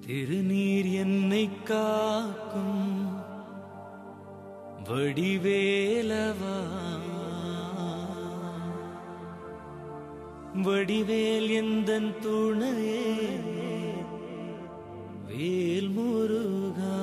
திருநீர் என்னை காக்கும் வடிவேலவா வடிவேல் எந்தன் துணையே வேல் முருகா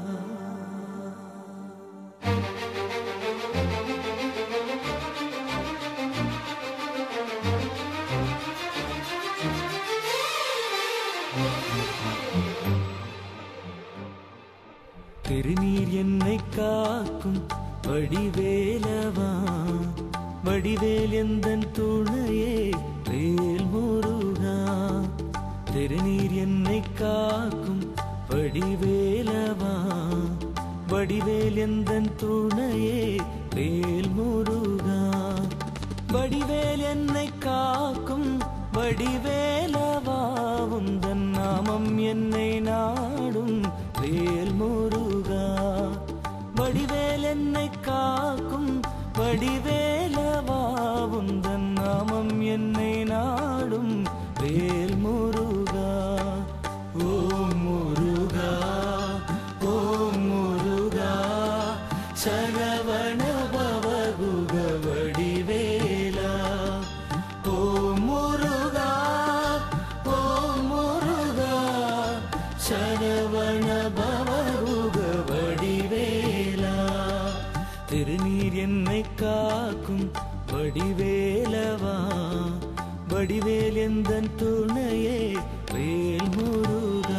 திருநீர் என்னை காக்கும் வடிவேலவா வடிவேல் எந்தன் துணையே வேல் முருகா திருநீர் என்னை காக்கும் வடிவேலவா வடிவேல் எந்தன் துணையே வேல் முருகா வடிவேல் என்னை காக்கும் வடிவேலவா உந்தன் நாமம் என்னை நாடும் வேல் முருகா வடிவேல் என்னை காக்கும் வடிவேலவா உந்தன் நாமம் என்னை நாடும் வேல் முருகா ஓம் முருகா ஓம் முருகா சரவண பவகுக வடிவேலா ஓம் முருகா ஓம் முருகா சரவண பவகுக வடிவேலா திருநீர் என்னை காக்கும் வடிவேலவா வடிவேல் எந்தன் துணையே வேல் முருகா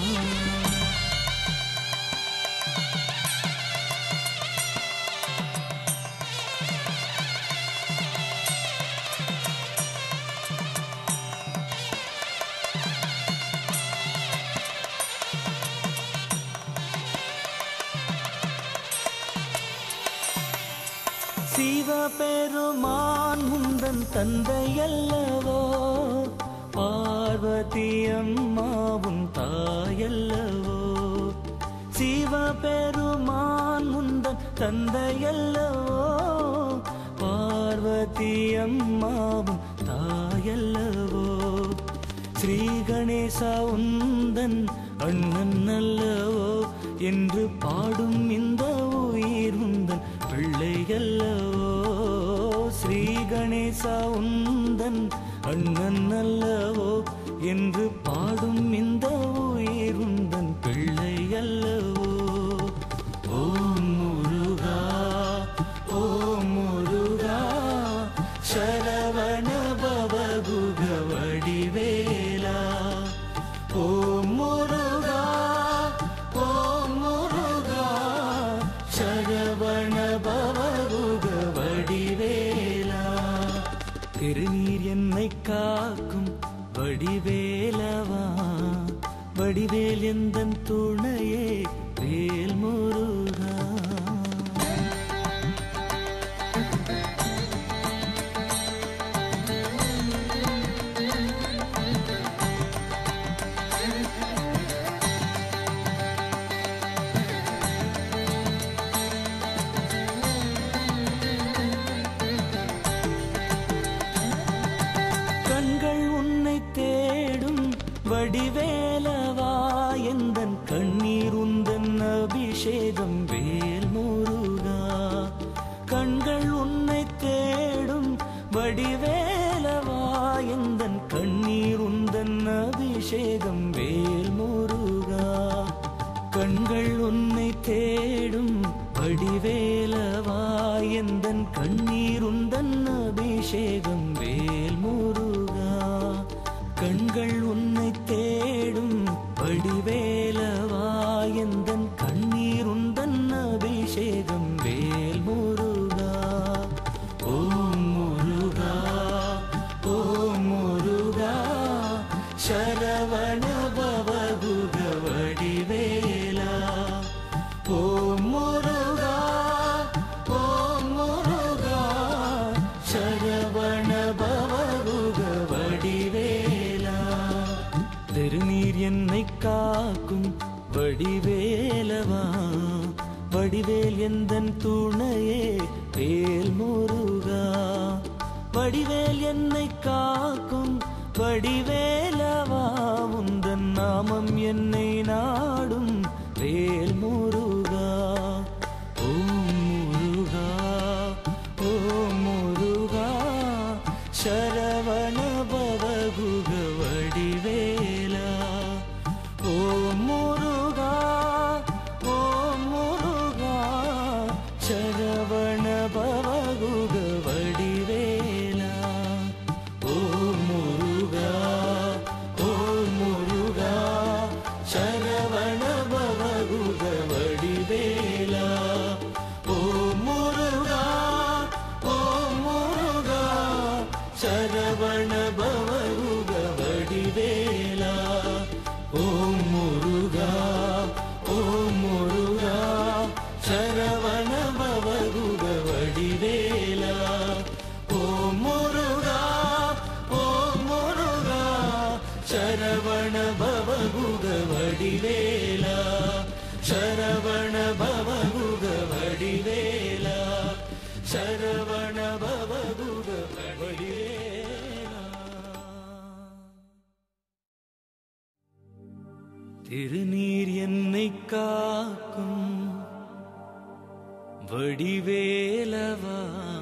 சிவபெருமான் முந்தன் தந்தையல்லவோ பார்வதி அம்மாவும் தாயல்லவோ சிவபெருமான் முந்தன் தந்தையல்லவோ பார்வதி அம்மாவும் தாயல்லவோ ஸ்ரீ கணேசா உந்தன் அண்ணன் அல்லவோ என்று பாடும் இந்த உயிர் உந்தன் பிள்ளையல்லவோ ஸ்ரீ கணேசா உந்தன் அண்ணன் அல்லவோ என்று பாடும் இந்த உயிர் உந்தன் பிள்ளையல்லவோ ஓம் முருகா ஓம் முருகா சரவண பவகுக வடிவேலா ஓம் முருகா ஓம் முருகா சரவண பவகுக வடிவேலா திருநீர் என்னை காக்கும் வடிவேலவா வடிவேல் எந்தன் துணையே வேல் முருகா கண்கள் உன்னை தேடும் வடிவேலவா எந்தன் கண்ணீர் உந்தன் அபிஷேகம் வேல் முருகா கண்கள் உன்னை தேடும் வடிவேலவா எந்தன் கண்ணீர் உந்தன் அபிஷேகம் வேல் முருகா கண்கள் உன்னை தேடும் வடிவேலவா எந்தன் கண்ணீர் உந்தன் அபிஷேகம் வேல் முருகா கண்கள் உன்னை தேடும் வடிவேலவா எந்தன் கண்ணீர் உந்தன் அபிஷேகம் வேல் முருகா ஓம் முருகா ஓம் முருகா சரவண பவகுக வடிவேலா ஓம் முருகா ஓம் முருகா சரவண பவகுக வடிவேலா திருநீர் என்னை காக்கும் வடிவேலவா வடிவேல் எந்தன் துணையே வேல் முருகா வடிவேல் என்னை காக்கும் வடிவேலவா உந்தன் நாமம் என்னை ஓம் முருகா ஓம் முருகா சரவண பவகுக வடிவேலா ஓம் முருகா ஓம் முருகா சரவண பவகுக வடிவேலா சரவண பவகுக வடிவேலா சரவண பவகுக வடிவேலா திருநீர் என்னை காக்கும் வடிவேலவா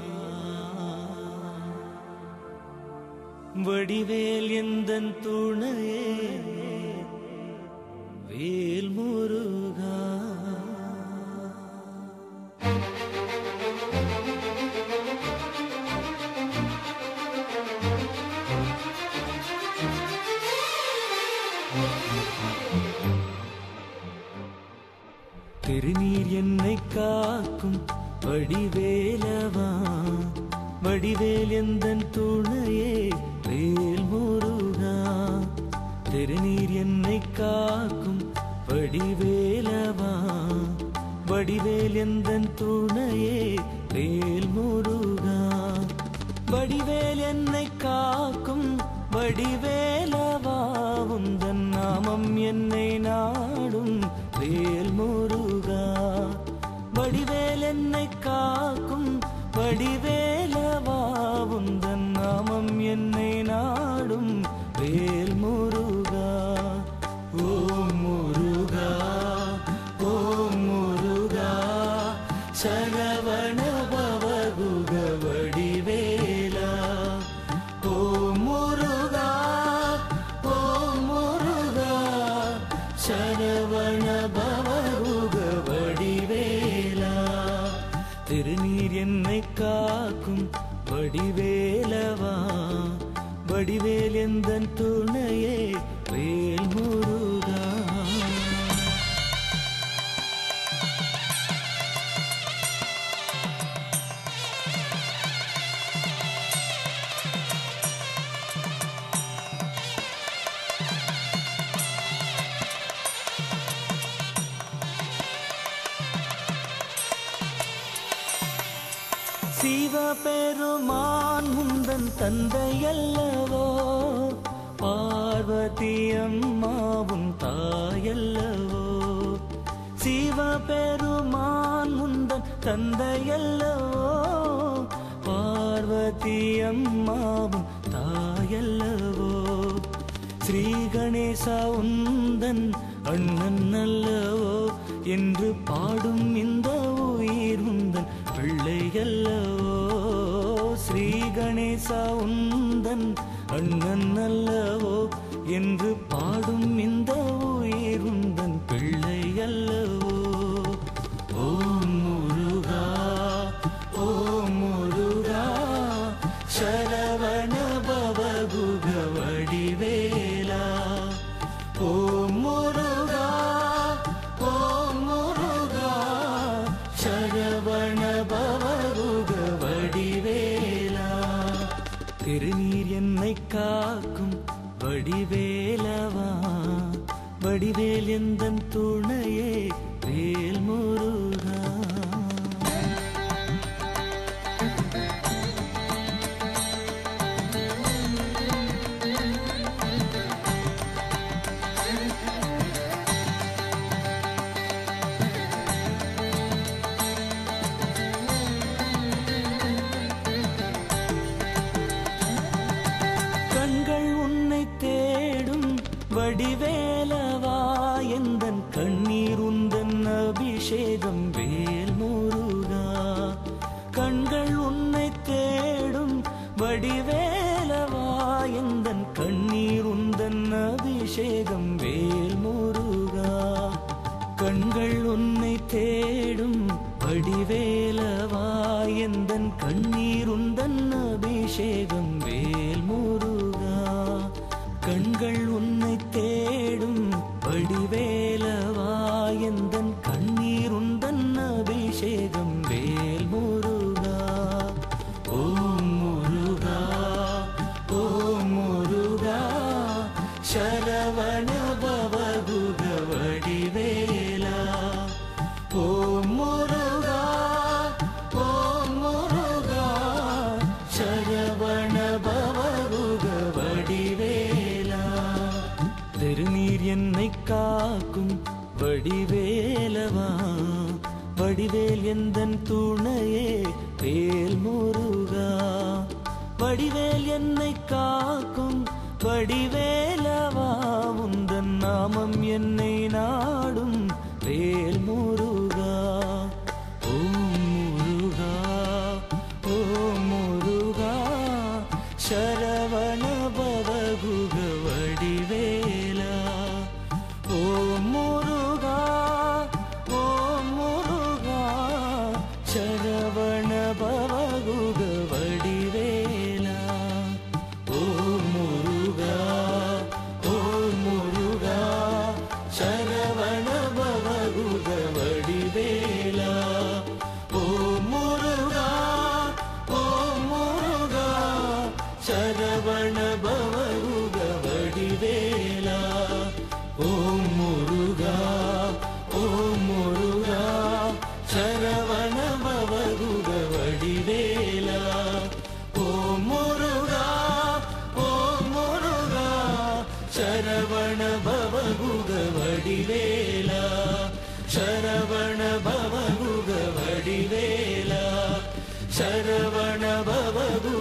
வடிவேல் எந்தன் துணையே வேல் முருகா திருநீர் என்னை காக்கும் வடிவேலவா வடிவேல் எந்தன் துணையே வேல் முருகா திருநீர் என்னை காக்கும் வடிவேலவா வடிவேல் எந்தன் துணையே வேல் முருகா வடிவேல் என்னை காக்கும் வடிவேலவா உந்தன் நாமம் என்னை நாடும் வேல் முருகா வடிவேல் என்னை காக்கும் வடிவேலவா உந்தன் நாமம் என்னை நாடும் வேல் முருகா ஓம் முருகா ஓம் முருகா சரவண பவகுக வடிவேலா ஓம் முருகா ஓம் முருகா சரவண பவகுக வடிவேலா திருநீர் என்னை காக்கும் வடிவேலவா வடிவேல் எந்தன் துணையே வேல் முருகா சிவபெருமான் முந்தன் தந்தையல்லவோ பார்வதி அம்மாவும் தாயல்லவோ சிவபெருமான் முந்தன் தந்தையல்லவோ பார்வதி அம்மாவும் தாயல்லவோ ஸ்ரீ கணேசா உந்தன் அண்ணன் அல்லவோ என்று பாடும் இந்த உயிர் உந்தன் பிள்ளை அல்லவோ ஸ்ரீ கணேசா உந்தன் அண்ணன் அல்லவோ என்று பாடும் இந்த உயிர் உந்தன் பிள்ளை அல்லவோ ஓம் முருகா ஓம் முருகா சரவண பவகுக வடிவேலா ஓம் முருகா ஓம் முருகா சரவண பவகுக வடிவேலா திருநீர் என்னை காக்கும் வடிவேலவா வடிவேல் எந்தன் துணையே வேல் முருகா கண்கள் உன்னை தேடும் வடிவேலவா எந்தன் கண்ணீர் உந்தன் அபிஷேகம் வேல் முருகா கண்கள் உன்னை தேடும் வடிவேலவா எந்தன் கண்ணீர் உந்தன் அபிஷேகம் வேல் முருகா கண்கள் உன்னை தேடும் வடிவேலவா எந்தன் கண்ணீர் உந்தன் அபிஷேகம் வேல் முருகா கண்கள் உன்னை தேடும் வடிவேலவா எந்தன் கண்ணீர் உந்தன் அபிஷேகம் வேல் முருகா ஓம் முருகா ஓம் முருகா சரவண பவ கண்ணீர் என்னை காக்கும் வடிவேலவா வடிவேல் எந்தன் துணையே வேல் முருகா வடிவேல் என்னை காக்கும் வடிவேலவா உந்தன் நாமம் என்னை நாடும் வேல் முருகா ஓம் முருகா ஓம் முருகா சரவண பவகுக வடிவேலா ஓம் முருகா ஓம் முருகா சரவண பவகுக வடிவேலா ஓம் முருகா ஓம் முருகா சரவண பவகுக வடிவேலா ஓம் முருகா ஓம் முருகா சரவண பவகுக வடிவேலா ஓம் முருகா ஓம் முருகா சரவண பவகுக வடிவேலா ஓம் முருகா ஓம் முருகா சரவண பவகுக வடிவேலா சரவண பவகுக வடிவேலா சரவண பவகுக